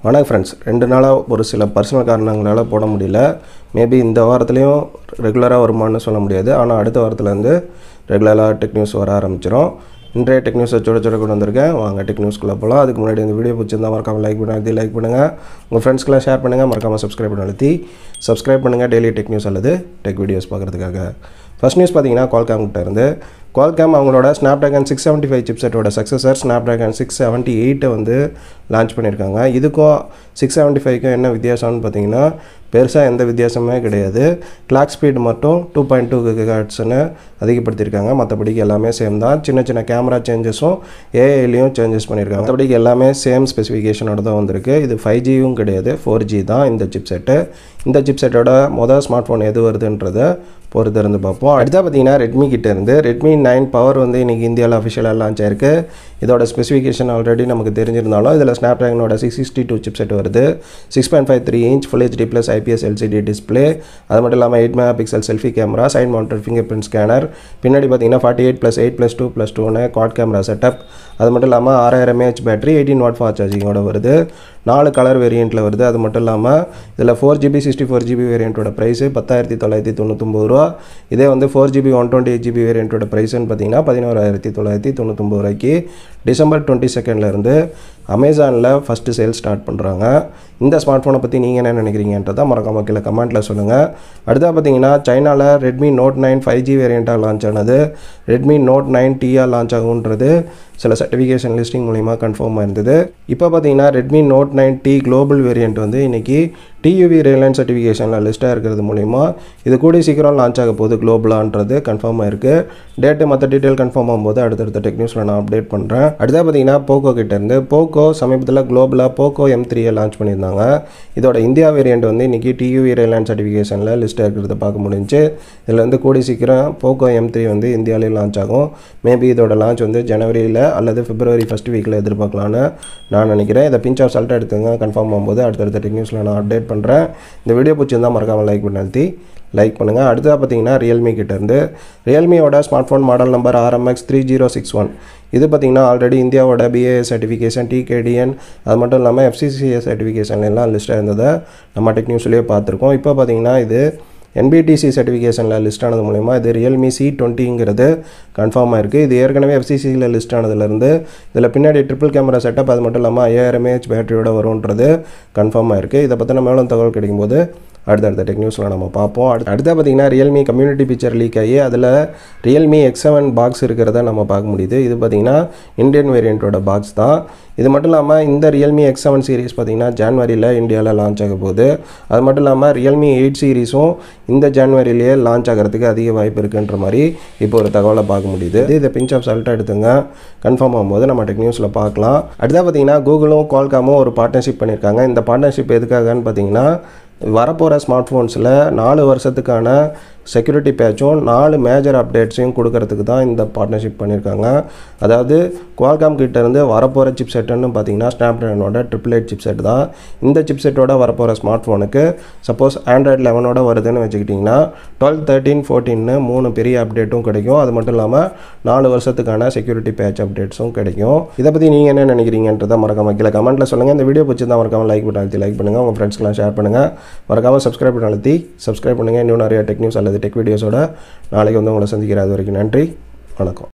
வணக்கம் ஃப்ரெண்ட்ஸ் ரெண்டு நாளாக ஒரு சில பர்சனல் காரணங்களால் போட முடியல மேபி இந்த வாரத்துலேயும் ரெகுலராக வருமானு சொல்ல முடியாது ஆனால் அடுத்த வாரத்துலேருந்து ரெகுலராக டெக் நியூஸ் வர ஆரம்பிச்சிடும் இன்றைய டெக் நியூஸை சுட சுட கொண்டு வந்திருக்கேன் வாங்க டெக் நியூஸ்க்குள்ளே போகலாம் அதுக்கு முன்னாடி இந்த வீடியோ பிடிச்சிருந்தா மறக்காமல் லைக் பண்ணி அழுத்தி லைக் பண்ணுங்கள் உங்கள் ஃப்ரெண்ட்ஸ்க்கெலாம் ஷேர் பண்ணுங்கள் மறக்காமல் சப்ஸ்கிரைப் பண்ணி அழுத்தி சப்ஸ்கிரைப் பண்ணுங்கள் டெய்லி டெக் நியூஸ் அல்லது டெக் வீடியோஸ் பார்க்குறதுக்காக ஃபர்ஸ்ட் நியூஸ் பார்த்தீங்கன்னா Qualcomm கிட்ட இருந்து Qualcomm அவங்களோட ஸ்னாப்ட்ராகன் சிக்ஸ் செவன்ட்டி ஃபைவ் சிப்செட்டோட சக்ஸஸர் ஸ்னாப்ட்ராகன் சிக்ஸ் செவன்ட்டி எயிட்டை வந்து லான்ச் பண்ணியிருக்காங்க இதுக்கும் சிக்ஸ் செவன்ட்டி ஃபைவ்க்கும் என்ன வித்தியாசம்னு பார்த்தீங்கன்னா பெருசாக எந்த வித்தியாசமே கிடையாது கிளாக் ஸ்பீடு மட்டும் டூ பாயிண்ட் டூ கிகாட்ஸ்னு அதிகப்படுத்தியிருக்காங்க மற்றபடிக்கு எல்லாமே சேம் தான் சின்ன சின்ன கேமரா சேஞ்சஸும் ஏஐலையும் சேஞ்சஸ் பண்ணியிருக்காங்க மற்றபடிக்கு எல்லாமே சேம் ஸ்பெசிஃபிகேஷனோட தான் வந்திருக்கு இது ஃபைவ் ஜியும் கிடையாது ஃபோர் ஜி தான் இந்த சிப் செட்டு இந்த சிப் செட்டோட மொதல் ஸ்மார்ட் ஃபோன் எது வருதுன்றதை பொறுத்து இருந்து பார்ப்போம் அடுத்தா பார்த்தீங்கன்னா ரெட்மி கிட்ட இருந்து ரெட்மி நைன் பவர் வந்து இன்றைக்கி இந்தியாவில் அஃபிஷியலாக லான்ச் ஆயிருக்கு இதோட ஸ்பெசிஃபிகேஷன் ஆல்ரெடி நமக்கு தெரிஞ்சிருந்தாலும் இதில் ஸ்னாப் ட்ராகனோட six sixty two chipset வருது six point five three inch full HD plus IPS LCD display அது மட்டும் இல்லாமல் eight megapixel selfie camera side mounted fingerprint scanner பின்னாடி பார்த்தீங்கன்னா forty eight plus eight plus two plus டூன்னு quad camera setup அது மட்டும் இல்லாமல் ஆறாயிரம் AH battery eighteen watt fast சார்ஜிங்கோட வருது நாலு கலர் வேரியண்ட்டில் வருது அது மட்டும் இல்லாமல் இதில் four GB sixty four GB வேரியண்ட்டோட ப்ரைஸு பத்தாயிரத்தி தொள்ளாயிரத்தி தொண்ணூத்தொம்பது ரூபா இதே வந்து four GB one twenty eight GB வேரியண்ட்டோட ப்ரைஸ்னு பார்த்தீங்கன்னா பதினோராயிரத்தி தொள்ளாயிரத்தி தொண்ணூத்தொம்பது ரூபாய்க்கு டிசம்பர் டுவெண்ட்டி செகண்ட்லேருந்து அமேசானில் ஃபஸ்ட்டு சேல் ஸ்டார்ட் பண்ணுறாங்க இந்த ஸ்மார்ட் ஃபோனை பற்றி நீங்கள் என்ன நினைக்கிறீங்கன்றதை மறக்காம கீழே கமெண்ட்டில் சொல்லுங்கள் அடுத்தா பார்த்தீங்கன்னா சைனாவில் Redmi Note nine five G வேரியண்ட்டாக லான்ச் ஆனது Redmi Note nine TR launch ஆகுன்றது சில சர்டிஃபிகேஷன் லிஸ்டிங் மூலிமா கன்ஃபார்ம் ஆயிருந்தது இப்போ பார்த்தீங்கன்னா Redmi Note nine T global variant வந்து இன்றைக்கி டியூவி ரேலைன் சர்டிஃபிகேஷனில் லிஸ்ட்டாக இருக்கிறது மூலிமா இது கூடிய சீக்கிரம் லான்ச் ஆக போகுது குளோபலான்றது கன்ஃபார்ம் ஆயிருக்கு டேட்டு மற்ற டீட்டெயில் கன்ஃபார்ம் ஆகும்போது அடுத்தடுத்த டெக் நியூஸில் நான் அப்டேட் பண்ணுறேன் அடுத்தா பார்த்தீங்கன்னா போக்கோ கிட்டேருந்து போக்கோ சமீபத்தில் குளோபலாக போக்கோ எம் த்ரீயை லான்ச் பண்ணியிருந்தாங்க இதோட இந்தியா வேரியண்ட் வந்து இன்றைக்கி டியூவி ரேலைன் சர்டிஃபிகேஷனில் லிஸ்ட்டாக இருக்கிறத பார்க்க முடிஞ்சு இதில் வந்து கூடிய சீக்கிரம் போக்கோ எம் த்ரீ வந்து இந்தியாவிலே லான்ச் ஆகும் மேபி இதோட லான்ச் வந்து ஜனவரியில் அல்லது பிப்ரவரி ஃபஸ்ட் வீக்கில் எதிர்பார்க்கலான்னு நான் நினைக்கிறேன் இதை பிஞ்ச் ஆஃப் சால்ட்டாக எடுத்துங்க கன்ஃபார்ம் ஆகும்போது அடுத்தடுத்த டெக் நியூஸில் நான் அப்டேட் பண்ணுறேன் இந்த வீடியோ பிடிச்சிருந்தால் மறக்காமல் லைக் பண்ணி அழுத்தி லைக் பண்ணுங்கள் அடுத்ததாக பார்த்தீங்கன்னா ரியல்மி கிட்டேருந்து ரியல்மியோட smartphone model number RMX three zero six one இது பார்த்திங்கன்னா ஆல்ரெடி இந்தியாவோட பிஏ சர்டிஃபிகேஷன் டிகேடிஎன் அது மட்டும் இல்லாமல் எஃப்சிசிஏ சர்டிஃபிகேஷன் எல்லாம் லிஸ்ட்டாக இருந்ததை நம்ம டெக் நியூஸ்லேயே பார்த்துருக்கோம் இப்போ பார்த்தீங்கன்னா இது என்பிடிசி சர்டிஃபிகேஷனில் லிஸ்ட் ஆனது மூலிமா இது ரியல்மி சி டுவெண்ட்டிங்கிறது கன்ஃபார்மாக இருக்குது இது ஏற்கனவே எஃப்சிசியில் லிஸ்ட் ஆனதுலேருந்து இதில் பின்னாடி ட்ரிபிள் கேமரா செட்டப் அது மட்டும் இல்லாமல் ஐயாயிரம் ஏஹெச் பேட்டரியோட வரும்ன்றது கன்ஃபார்மாக இருக்குது இதை பற்றின மேலும் தகவல் கிடைக்கும்போது அடுத்தடுத்த டெக் நியூஸில் நம்ம பார்ப்போம் அடுத்து அடுத்த பார்த்தீங்கன்னா ரியல்மி கம்யூனிட்டி பிக்சர் லீக் ஆகி அதில் ரியல்மி எக்ஸ் செவன் பாக்ஸ் இருக்கிறத நம்ம பார்க்க முடியுது இது பார்த்திங்கன்னா இந்தியன் வேரியண்ட்டோட பாக்ஸ் தான் இது மட்டும் இல்லாமல் இந்த ரியல்மி எக்ஸ் செவன் சீரிஸ் பார்த்திங்கன்னா ஜான்வரியில் இந்தியாவில் லான்ச் ஆக போகுது அது மட்டும் இல்லாமல் ரியல்மி எயிட் சீரிஸும் இந்த ஜான்வரியிலேயே லான்ச் ஆகிறதுக்கு அதிக வாய்ப்பு இருக்குன்ற மாதிரி இப்போ ஒரு தகவலை பார்க்க முடியுது இதை பிஞ்ச் ஆஃப் சால்ட்டாக எடுத்துங்க கன்ஃபார்ம் ஆகும்போது நம்ம டெக் நியூஸில் பார்க்கலாம் அடுத்தா பார்த்தீங்கன்னா கூகுளும் கால்காமும் ஒரு பார்ட்னர்ஷிப் பண்ணியிருக்காங்க இந்த பார்ட்னர்ஷிப் எதுக்காகன்னு பார்த்தீங்கன்னா வரப்போகிற ஸ்மார்ட் ஃபோன்ஸில் நாலு வருஷத்துக்கான செக்யூரிட்டி பேட்சும் நாலு மேஜர் அப்டேட்ஸையும் கொடுக்கறதுக்கு தான் இந்த பார்ட்னர்ஷிப் பண்ணியிருக்காங்க அதாவது குவால்காம் கிட்டேருந்து வரப்போகிற சிப் செட்டுன்னு பார்த்தீங்கன்னா ஸ்னாப்ட்ராகனோட ட்ரிபிள் எயிட் சிப் செட் தான் இந்த சிப் செட்டோட வரப்போகிற ஸ்மார்ட் ஃபோனுக்கு சப்போஸ் ஆண்ட்ராய்டு லெவனோட வருதுன்னு வச்சுக்கிட்டிங்கன்னா டுவெல் தேர்ட்டின் ஃபோர்டீன்னு மூணு பெரிய அப்டேட்டும் கிடைக்கும் அது மட்டும் இல்லாமல் நாலு வருஷத்துக்கான செக்யூரிட்டி பேட்ச் அப்டேட்ஸும் கிடைக்கும் இதை பற்றி நீங்கள் என்ன நினைக்கிறீங்கன்றதை மறக்காம கீழே கமெண்ட்டில் சொல்லுங்கள் இந்த வீடியோ பிடிச்சிருந்தா மறக்காமல் லைக் பண்ணி அழுத்தி லைக் பண்ணுங்கள் உங்கள் ஃப்ரெண்ட்ஸ்க்கெலாம் ஷேர் பண்ணுங்கள் மறக்காமல் சப்ஸ்கிரைப் பண்ணி அழுத்தி சப்ஸ்கிரைப் பண்ணுங்கள் இன்னும் நிறைய டெக் நியூஸ் அல்லது டெக் வீடியோஸோட நாளைக்கு வந்து உங்களை சந்திக்கிற அது வரைக்கும் நன்றி வணக்கம்